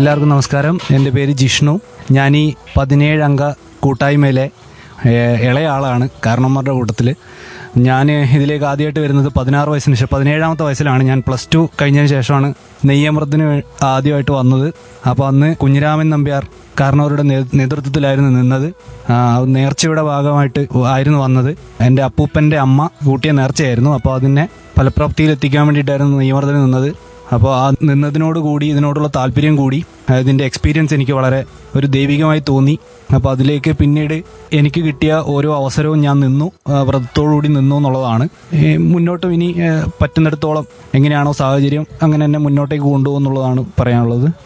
എല്ലാവർക്കും നമസ്കാരം എൻ്റെ പേര് ജിഷ്ണു ഞാൻ ഈ പതിനേഴ് അംഗ കൂട്ടായ്മയിലെ ഏഹ്, ഇളയ ആളാണ് കാരണന്മാരുടെ കൂട്ടത്തിൽ ഞാൻ ഇതിലേക്ക് ആദ്യമായിട്ട് വരുന്നത് പതിനാറ് വയസ്സിന് ശേഷം പതിനേഴാമത്തെ വയസ്സിലാണ് ഞാൻ പ്ലസ് ടു കഴിഞ്ഞതിന് ശേഷമാണ് നെയ്യമൃത്തിന് വേ- ആദ്യമായിട്ട് വന്നത് അപ്പോൾ അന്ന് കുഞ്ഞിരാമൻ നമ്പ്യാർ കാരണവരുടെ നേ- നേതൃത്വത്തിലായിരുന്നു നിന്നത് ആ, നേർച്ചയുടെ ഭാഗമായിട്ട് ആയിരുന്നു വന്നത് എൻ്റെ അപ്പൂപ്പൻ്റെ അമ്മ കൂട്ടിയ നേർച്ചയായിരുന്നു അപ്പോൾ അതിനെ ഫലപ്രാപ്തിയിൽ എത്തിക്കാൻ വേണ്ടിയിട്ടായിരുന്നു നെയ്യമർദ്ദന് നിന്നത് അപ്പോൾ ആ നിന്നതിനോട് കൂടി ഇതിനോടുള്ള താല്പര്യം കൂടി ആ, ഇതിന്റെ എക്സ്പീരിയൻസ് എനിക്ക് വളരെ ഒരു ദൈവികമായി തോന്നി അപ്പോൾ അതിലേക്ക് പിന്നീട് എനിക്ക് കിട്ടിയ ഓരോ അവസരവും ഞാൻ നിന്നു ആ, വ്രതത്തോടുകൂടി നിന്നു എന്നുള്ളതാണ് ഏ, മുന്നോട്ടും ഇനി ഏ, പറ്റുന്നിടത്തോളം എങ്ങനെയാണോ സാഹചര്യം അങ്ങനെ തന്നെ മുന്നോട്ടേക്ക് കൊണ്ടുപോകുന്നുള്ളതാണ് പറയാനുള്ളത്